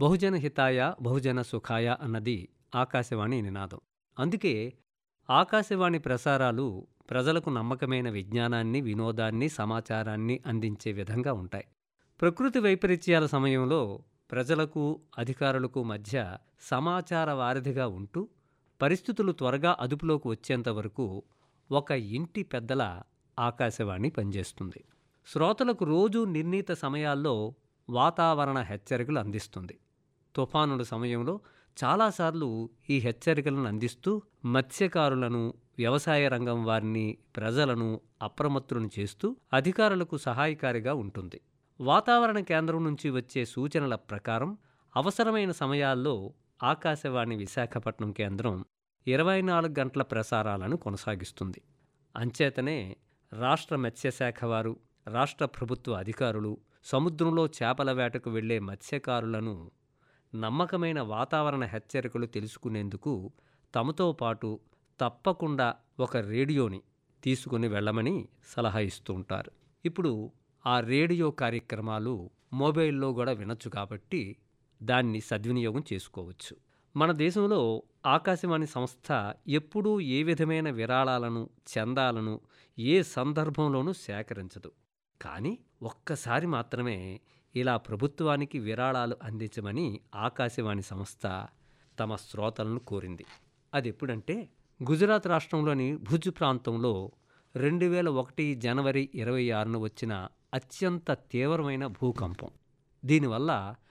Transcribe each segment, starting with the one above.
బహుజన హితాయ బహుజన సుఖాయ అన్నది ఆకాశవాణి నినాదం అందుకే ఆకాశవాణి ప్రసారాలు ప్రజలకు నమ్మకమైన విజ్ఞానాన్ని వినోదాన్ని సమాచారాన్ని అందించే విధంగా ఉంటాయి ప్రకృతి వైపరీత్యాల సమయంలో ప్రజలకు అధికారులకు మధ్య సమాచార వారధిగా ఉంటూ పరిస్థితులు త్వరగా అదుపులోకి వచ్చేంత వరకు ఒక ఇంటి పెద్దల ఆకాశవాణి పనిచేస్తుంది శ్రోతలకు రోజు నిర్ణీత సమయాల్లో వాతావరణ హెచ్చరికలు అందిస్తుంది తుఫానుల సమయంలో చాలాసార్లు ఈ హెచ్చరికలను అందిస్తూ మత్స్యకారులను వ్యవసాయ రంగం వారిని ప్రజలను అప్రమత్తులను చేస్తూ అధికారులకు సహాయకారిగా ఉంటుంది వాతావరణ కేంద్రం నుంచి వచ్చే సూచనల ప్రకారం అవసరమైన సమయాల్లో ఆకాశవాణి విశాఖపట్నం కేంద్రం ఇరవై నాలుగు గంటల ప్రసారాలను కొనసాగిస్తుంది అంచేతనే రాష్ట్ర మత్స్యశాఖ వారు రాష్ట్ర ప్రభుత్వ అధికారులు సముద్రంలో చేపల వేటకు వెళ్లే మత్స్యకారులను నమ్మకమైన వాతావరణ హెచ్చరికలు తెలుసుకునేందుకు తమతో పాటు తప్పకుండా ఒక రేడియోని తీసుకుని వెళ్ళమని సలహా ఇస్తూ ఉంటారు ఇప్పుడు ఆ రేడియో కార్యక్రమాలు మొబైల్లో కూడా వినొచ్చు కాబట్టి దాన్ని సద్వినియోగం చేసుకోవచ్చు మన దేశంలో ఆకాశవాణి సంస్థ ఎప్పుడూ ఏ విధమైన విరాళాలను చందాలను ఏ సందర్భంలోనూ సేకరించదు కానీ ఒక్కసారి మాత్రమే ఇలా ప్రభుత్వానికి విరాళాలు అందించమని ఆకాశవాణి సంస్థ తమ శ్రోతలను కోరింది అది ఎప్పుడంటే గుజరాత్ రాష్ట్రంలోని భుజ్ ప్రాంతంలో రెండు వేల ఒకటి జనవరి ఇరవై ఆరున వచ్చిన అత్యంత తీవ్రమైన భూకంపం దీనివల్ల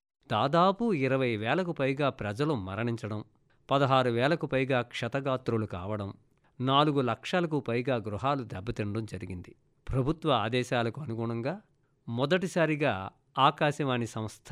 దాదాపు ఇరవై వేలకు పైగా ప్రజలు మరణించడం పదహారు వేలకు పైగా క్షతగాత్రులు కావడం నాలుగు లక్షలకు పైగా గృహాలు దెబ్బతినడం జరిగింది ప్రభుత్వ ఆదేశాలకు అనుగుణంగా మొదటిసారిగా ఆకాశవాణి సంస్థ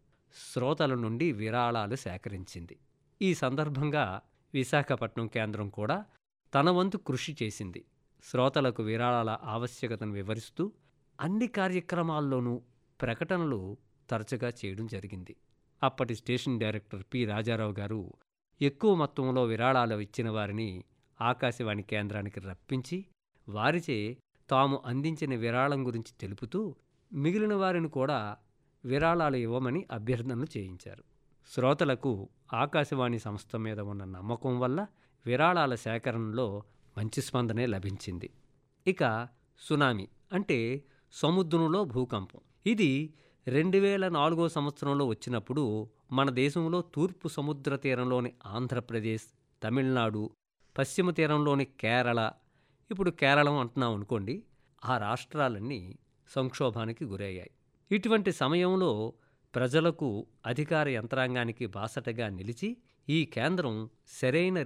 శ్రోతల నుండి విరాళాలు సేకరించింది ఈ సందర్భంగా విశాఖపట్నం కేంద్రం కూడా తన వంతు కృషి చేసింది శ్రోతలకు విరాళాల ఆవశ్యకతను వివరిస్తూ అన్ని కార్యక్రమాల్లోనూ ప్రకటనలు తరచుగా చేయడం జరిగింది అప్పటి స్టేషన్ డైరెక్టర్ పి రాజారావు గారు ఎక్కువ మొత్తంలో విరాళాలు ఇచ్చిన వారిని ఆకాశవాణి కేంద్రానికి రప్పించి వారిచే తాము అందించిన విరాళం గురించి తెలుపుతూ మిగిలిన వారిని కూడా విరాళాలు ఇవ్వమని అభ్యర్థనలు చేయించారు శ్రోతలకు ఆకాశవాణి సంస్థ మీద ఉన్న నమ్మకం వల్ల విరాళాల సేకరణలో మంచి స్పందనే లభించింది ఇక సునామీ అంటే సముద్రంలో భూకంపం ఇది రెండు వేల నాలుగో సంవత్సరంలో వచ్చినప్పుడు మన దేశంలో తూర్పు సముద్ర తీరంలోని ఆంధ్రప్రదేశ్ తమిళనాడు పశ్చిమ తీరంలోని కేరళ ఇప్పుడు కేరళం అంటున్నాం అనుకోండి ఆ రాష్ట్రాలన్నీ సంక్షోభానికి గురయ్యాయి ఇటువంటి సమయంలో ప్రజలకు అధికార యంత్రాంగానికి బాసటగా నిలిచి ఈ కేంద్రం సరైన